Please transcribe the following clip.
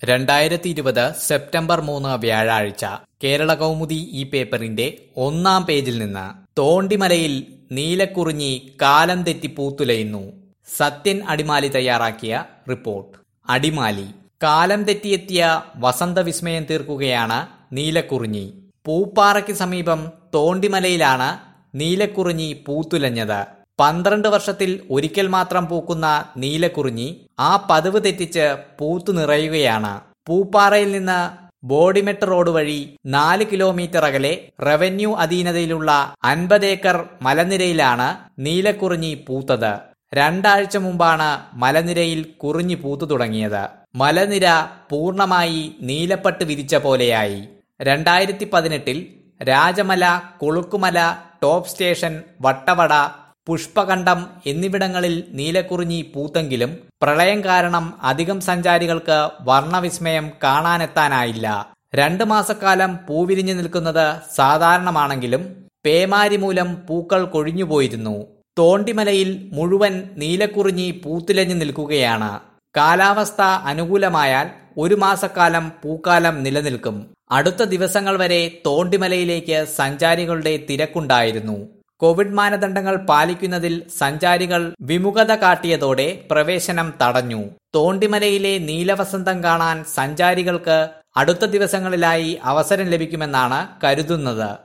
രണ്ടായിരത്തി ഇരുപത് സെപ്റ്റംബർ മൂന്ന് വ്യാഴാഴ്ച കേരള കൗമുദി ഈ പേപ്പറിന്റെ ഒന്നാം പേജിൽ നിന്ന് തോണ്ടിമലയിൽ നീലക്കുറിഞ്ഞി കാലം തെറ്റി പൂത്തുലയുന്നു സത്യൻ അടിമാലി തയ്യാറാക്കിയ റിപ്പോർട്ട് അടിമാലി കാലം തെറ്റിയെത്തിയ വസന്തവിസ്മയം തീർക്കുകയാണ് നീലക്കുറിഞ്ഞി പൂപ്പാറയ്ക്ക് സമീപം തോണ്ടിമലയിലാണ് നീലക്കുറിഞ്ഞി പൂത്തുലഞ്ഞത് പന്ത്രണ്ട് വർഷത്തിൽ ഒരിക്കൽ മാത്രം പൂക്കുന്ന നീലക്കുറിഞ്ഞി ആ പതിവ് തെറ്റിച്ച് പൂത്തു നിറയുകയാണ് പൂപ്പാറയിൽ നിന്ന് ബോഡിമെട്ട് റോഡ് വഴി നാല് കിലോമീറ്റർ അകലെ റവന്യൂ അധീനതയിലുള്ള അൻപത് ഏക്കർ മലനിരയിലാണ് നീലക്കുറിഞ്ഞി പൂത്തത് രണ്ടാഴ്ച മുമ്പാണ് മലനിരയിൽ കുറിഞ്ഞി പൂത്തു തുടങ്ങിയത് മലനിര പൂർണ്ണമായി നീലപ്പട്ട് വിരിച്ച പോലെയായി രണ്ടായിരത്തി പതിനെട്ടിൽ രാജമല കൊളുക്കുമല ടോപ്പ് സ്റ്റേഷൻ വട്ടവട പുഷ്പകണ്ഠം എന്നിവിടങ്ങളിൽ നീലക്കുറിഞ്ഞി പൂത്തെങ്കിലും പ്രളയം കാരണം അധികം സഞ്ചാരികൾക്ക് വർണ്ണവിസ്മയം കാണാനെത്താനായില്ല രണ്ടു മാസക്കാലം പൂവിരിഞ്ഞു നിൽക്കുന്നത് സാധാരണമാണെങ്കിലും പേമാരി മൂലം പൂക്കൾ കൊഴിഞ്ഞുപോയിരുന്നു തോണ്ടിമലയിൽ മുഴുവൻ നീലക്കുറിഞ്ഞി പൂത്തിലഞ്ഞു നിൽക്കുകയാണ് കാലാവസ്ഥ അനുകൂലമായാൽ ഒരു മാസക്കാലം പൂക്കാലം നിലനിൽക്കും അടുത്ത ദിവസങ്ങൾ വരെ തോണ്ടിമലയിലേക്ക് സഞ്ചാരികളുടെ തിരക്കുണ്ടായിരുന്നു കോവിഡ് മാനദണ്ഡങ്ങൾ പാലിക്കുന്നതിൽ സഞ്ചാരികൾ വിമുഖത കാട്ടിയതോടെ പ്രവേശനം തടഞ്ഞു തോണ്ടിമലയിലെ നീലവസന്തം കാണാൻ സഞ്ചാരികൾക്ക് അടുത്ത ദിവസങ്ങളിലായി അവസരം ലഭിക്കുമെന്നാണ് കരുതുന്നത്